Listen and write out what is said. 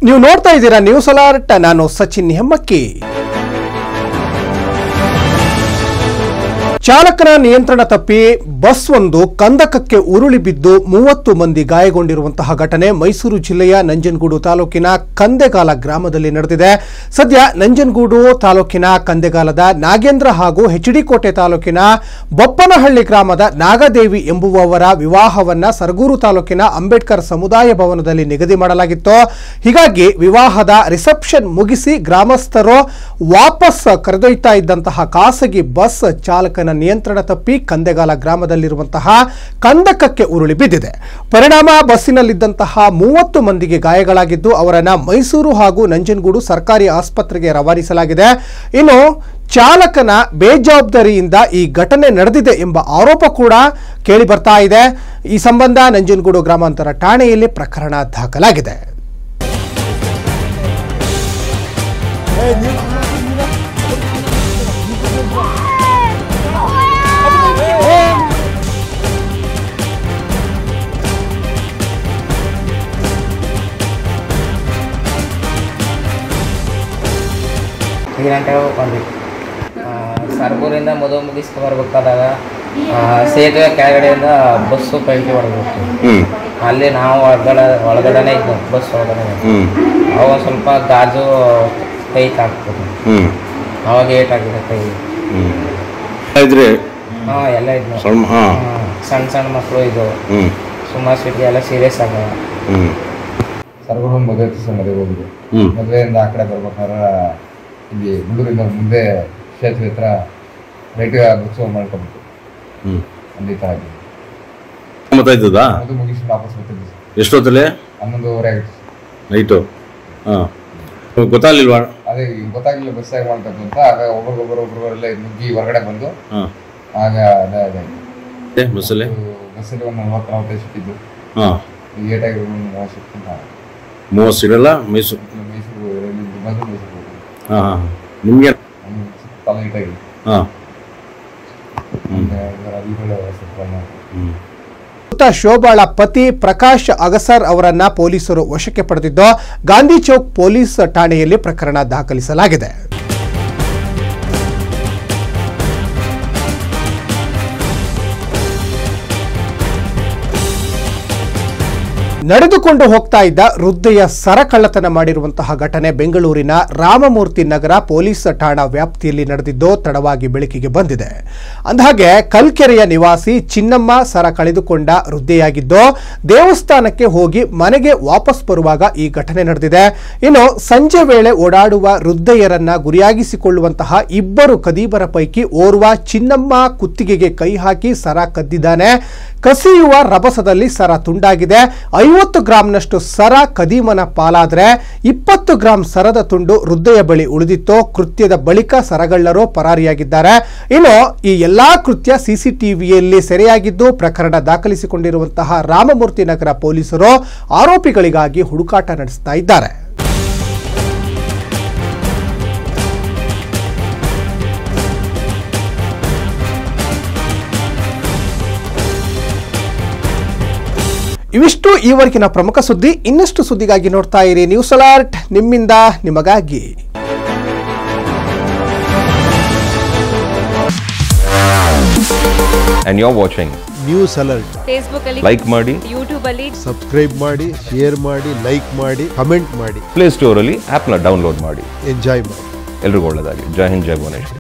ನೀವು ನೋಡ್ತಾ ಇದ್ದೀರಾ ನ್ಯೂಸ್ ಅಲರ್ಟ್ ನಾನು ಸಚಿನ್ ಹೆಮ್ಮಕ್ಕಿ ಚಾಲಕನ ನಿಯಂತ್ರಣ ತಪ್ಪಿ ಬಸ್ ಒಂದು ಕಂದಕಕ್ಕೆ ಉರುಳಿ ಬಿದ್ದು ಮೂವತ್ತು ಮಂದಿ ಗಾಯಗೊಂಡಿರುವಂತಹ ಘಟನೆ ಮೈಸೂರು ಜಿಲ್ಲೆಯ ನಂಜನಗೂಡು ತಾಲೂಕಿನ ಕಂದೆಗಾಲ ಗ್ರಾಮದಲ್ಲಿ ನಡೆದಿದೆ ಸದ್ಯ ನಂಜನಗೂಡು ತಾಲೂಕಿನ ಕಂದೆಗಾಲದ ನಾಗೇಂದ್ರ ಹಾಗೂ ಕೋಟೆ ತಾಲೂಕಿನ ಬೊಪ್ಪನಹಳ್ಳಿ ಗ್ರಾಮದ ನಾಗದೇವಿ ಎಂಬುವವರ ವಿವಾಹವನ್ನ ಸರಗೂರು ತಾಲೂಕಿನ ಅಂಬೇಡ್ಕರ್ ಸಮುದಾಯ ಭವನದಲ್ಲಿ ನಿಗದಿ ಮಾಡಲಾಗಿತ್ತು ಹೀಗಾಗಿ ವಿವಾಹದ ರಿಸೆಪ್ಷನ್ ಮುಗಿಸಿ ಗ್ರಾಮಸ್ಥರು ವಾಪಸ್ ಕರೆದೊಯ್ತಾ ಇದ್ದಂತಹ ಖಾಸಗಿ ಬಸ್ ಚಾಲಕನ ನಿಯಂತ್ರಣ ತಪ್ಪಿ ಕಂದೆಗಾಲ ಗ್ರಾಮದಲ್ಲಿರುವಂತಹ ಕಂದಕಕ್ಕೆ ಉರುಳಿ ಬಿದ್ದಿದೆ ಪರಿಣಾಮ ಬಸ್ಸಿನಲ್ಲಿದ್ದಂತಹ ಮೂವತ್ತು ಮಂದಿಗೆ ಗಾಯಗಳಾಗಿದ್ದು ಅವರನ್ನ ಮೈಸೂರು ಹಾಗೂ ನಂಜನಗೂಡು ಸರ್ಕಾರಿ ಆಸ್ಪತ್ರೆಗೆ ರವಾನಿಸಲಾಗಿದೆ ಇನ್ನು ಚಾಲಕನ ಬೇಜವಾಬ್ದಾರಿಯಿಂದ ಈ ಘಟನೆ ನಡೆದಿದೆ ಎಂಬ ಆರೋಪ ಕೂಡ ಕೇಳಿ ಬರ್ತಾ ಇದೆ ಈ ಸಂಬಂಧ ನಂಜನಗೂಡು ಗ್ರಾಮಾಂತರ ಠಾಣೆಯಲ್ಲಿ ಪ್ರಕರಣ ದಾಖಲಾಗಿದೆ ಐದು ಗಂಟೆಗೆ ಬಂದ್ವಿ ಆ, ಸರ್ಗೂರಿಂದ ಮದುವೆ ಮುಗಿಸ್ಕೊ ಬರ್ಬೇಕಾದಾಗ ಆ, ಸೇತುವೆ ಕೆಳಗಡೆಯಿಂದ ಬಸ್ಸು ಪೈಕಿ ಹೊಡೆದ್ಬಿಟ್ಟು ಹ್ಮ್ ಅಲ್ಲಿ ನಾವು ಒಳಗಡೆ ಒಳಗಡೆನೇ ಇದ್ದು ಬಸ್ ಒಳಗಡೆ ಹ್ಮ್ ಅವಾಗ ಒಂದ್ ಸ್ವಲ್ಪ ಗಾಜು ಕೈ ತಾಕ್ತದೆ ಹ್ಮ್ ಅವಾಗ ಏಟ್ ಆಗಿದೆ ಕೈ ಹ್ಮ್ ಇದ್ರೆ ಹಾಂ ಎಲ್ಲ ಇದ್ನು ಸ್ವಲ್ಪ ಹಾ ಹ್ಮ್. ಸಣ್ಣ ಸಣ್ಣ ಮಕ್ಕಳು ಇದು ಹ್ಮ್ ಸುಮಾರು ಸಿಟಿ ಎಲ್ಲ ಸೀರಿಯಸ್ ಆಗ ಹ್ಮ್ ಸರ್ವರು ಮದುವೆ ದಿವಸ ಮದುವೆ ಹೋಗಿದ್ದು ಹ್ಮ್ ಮದುವೆಯಿಂದ ಆ ಕಡೆ ಬರ್ಬೇಕಾದ್ರೆ ಇಲ್ಲಿ ಗುಂಡೂರಿಂದ ಮುಂದೆ ಸೇತುವೆ ಹತ್ರ ರೈಟ್ ಉತ್ಸವ ಮಾಡ್ಕೊಂಡ್ಬಿಟ್ಟು ಹ್ಮ್ ಅಲ್ಲಿ ತರ ಆಗಿದೆ ಗೊತ್ತಾಯ್ತದಾ ಅದು ಮುಗಿಸಿ ವಾಪಸ್ ಬರ್ತಿದ್ವಿ ಎಷ್ಟೊತ್ತಲ್ಲಿ ಹನ್ನೊಂದುವರೆ ಆಗಿತ್ತು ನೈಟು ಹಾಂ ಗೊತ್ತಾಗ್ಲಿಲ್ವಾ ಅದೇ ಈಗ ಗೊತ್ತಾಗ್ಲಿಲ್ಲ ಬಸ್ ಆಗಿ ಮಾಡ್ಬೇಕು ಅಂತ ಆಗ ಒಬ್ರಿಗೊಬ್ಬರು ಒಬ್ರಿಗೊಬ್ಬರೆಲ್ಲ ನುಗ್ಗಿ ಹೊರಗಡೆ ಬಂದು ಹಾಂ ಆಗ ಅದೇ ಅದಾಯ್ತು ಬಸ್ಸಲ್ಲಿ ಬಸ್ಸಲ್ಲಿ ಒಂದು ನಲ್ವತ್ತು ನಲ್ವತ್ತೈದು ಸಿಕ್ಕಿದ್ದು ಹಾಂ ಈಗ ಏಟಾಗಿರೋ ಒಂದು ಮೂವತ್ತು ಸಿಕ್ಕಿದ್ದು ಮೂವತ್ತು ಸಿಗಲ್ಲ ಮೈಸೂರು ಮೈಸೂರು ಇಲ್ಲಿ ಬಂದು ಮೈಸೂರು ಹೋಗಿದ್ದು. ಹಾಂ ಹಾಂ ನಿಮಗೆ ಒಂದು ತಲೆ ಇಟ್ಟಾಗಿ ಹಾಂ ಹ್ಮ್. ಅದಿಗಳು ಸ್ವಲ್ಪ ಹ್ಞೂ ಮೃತ ಶೋಭಾಳ ಪತಿ ಪ್ರಕಾಶ್ ಅಗಸರ್ ಅವರನ್ನ ಪೊಲೀಸರು ವಶಕ್ಕೆ ಪಡೆದಿದ್ದು ಗಾಂಧಿ ಚೌಕ್ ಪೊಲೀಸ್ ಠಾಣೆಯಲ್ಲಿ ಪ್ರಕರಣ ದಾಖಲಿಸಲಾಗಿದೆ ನಡೆದುಕೊಂಡು ಹೋಗ್ತಾ ಇದ್ದ ವೃದ್ಧೆಯ ಸರ ಕಳ್ಳತನ ಮಾಡಿರುವಂತಹ ಘಟನೆ ಬೆಂಗಳೂರಿನ ರಾಮಮೂರ್ತಿ ನಗರ ಪೊಲೀಸ್ ಠಾಣಾ ವ್ಯಾಪ್ತಿಯಲ್ಲಿ ನಡೆದಿದ್ದು ತಡವಾಗಿ ಬೆಳಕಿಗೆ ಬಂದಿದೆ ಅಂದಹಾಗೆ ಕಲ್ಕೆರೆಯ ನಿವಾಸಿ ಚಿನ್ನಮ್ಮ ಸರ ಕಳೆದುಕೊಂಡ ವೃದ್ಧೆಯಾಗಿದ್ದು ದೇವಸ್ಥಾನಕ್ಕೆ ಹೋಗಿ ಮನೆಗೆ ವಾಪಸ್ ಬರುವಾಗ ಈ ಘಟನೆ ನಡೆದಿದೆ ಇನ್ನು ಸಂಜೆ ವೇಳೆ ಓಡಾಡುವ ವೃದ್ಧೆಯರನ್ನ ಗುರಿಯಾಗಿಸಿಕೊಳ್ಳುವಂತಹ ಇಬ್ಬರು ಕದೀಬರ ಪೈಕಿ ಓರ್ವ ಚಿನ್ನಮ್ಮ ಕುತ್ತಿಗೆಗೆ ಕೈ ಹಾಕಿ ಸರ ಕದ್ದಿದ್ದಾನೆ ಕಸಿಯುವ ರಭಸದಲ್ಲಿ ಸರ ತುಂಡಾಗಿದೆ ಐವತ್ತು ಗ್ರಾಂನಷ್ಟು ಸರ ಕದೀಮನ ಪಾಲಾದ್ರೆ ಇಪ್ಪತ್ತು ಗ್ರಾಂ ಸರದ ತುಂಡು ವೃದ್ಧೆಯ ಬಳಿ ಉಳಿದಿತ್ತು ಕೃತ್ಯದ ಬಳಿಕ ಸರಗಳ್ಳರು ಪರಾರಿಯಾಗಿದ್ದಾರೆ ಇನ್ನು ಈ ಎಲ್ಲಾ ಕೃತ್ಯ ಸಿಸಿಟಿವಿಯಲ್ಲಿ ಸೆರೆಯಾಗಿದ್ದು ಪ್ರಕರಣ ದಾಖಲಿಸಿಕೊಂಡಿರುವಂತಹ ರಾಮಮೂರ್ತಿ ನಗರ ಪೊಲೀಸರು ಆರೋಪಿಗಳಿಗಾಗಿ ಹುಡುಕಾಟ ನಡೆಸ್ತಾ ಇದ್ದಾರೆ ಇವಿಷ್ಟು ಈವರೆಗಿನ ಪ್ರಮುಖ ಸುದ್ದಿ ಇನ್ನಷ್ಟು ಸುದ್ದಿಗಾಗಿ ನೋಡ್ತಾ ಇರಿ ನ್ಯೂಸ್ ಅಲರ್ಟ್ ನಿಮ್ಮಿಂದ ನಿಮಗಾಗಿ and you're watching. News alert Facebook ಅಲ್ಲಿ Like ಮಾಡಿ ಯೂಟ್ಯೂಬ್ ಅಲ್ಲಿ ಸಬ್ಸ್ಕ್ರೈಬ್ ಮಾಡಿ ಶೇರ್ ಮಾಡಿ ಲೈಕ್ ಮಾಡಿ ಕಮೆಂಟ್ ಮಾಡಿ ಪ್ಲೇ ಸ್ಟೋರಲ್ಲಿ ಆ್ಯಪ್ನ ಡೌನ್ಲೋಡ್ ಮಾಡಿ ಎಂಜಾಯ್ ಮಾಡಿ ಎಲ್ರಿಗೂ ಒಳ್ಳೆಯದಾಗಲಿ ಜೈ ಹಿಂದ್ ಜೈ ಭುವನೇಶ್ವರಿ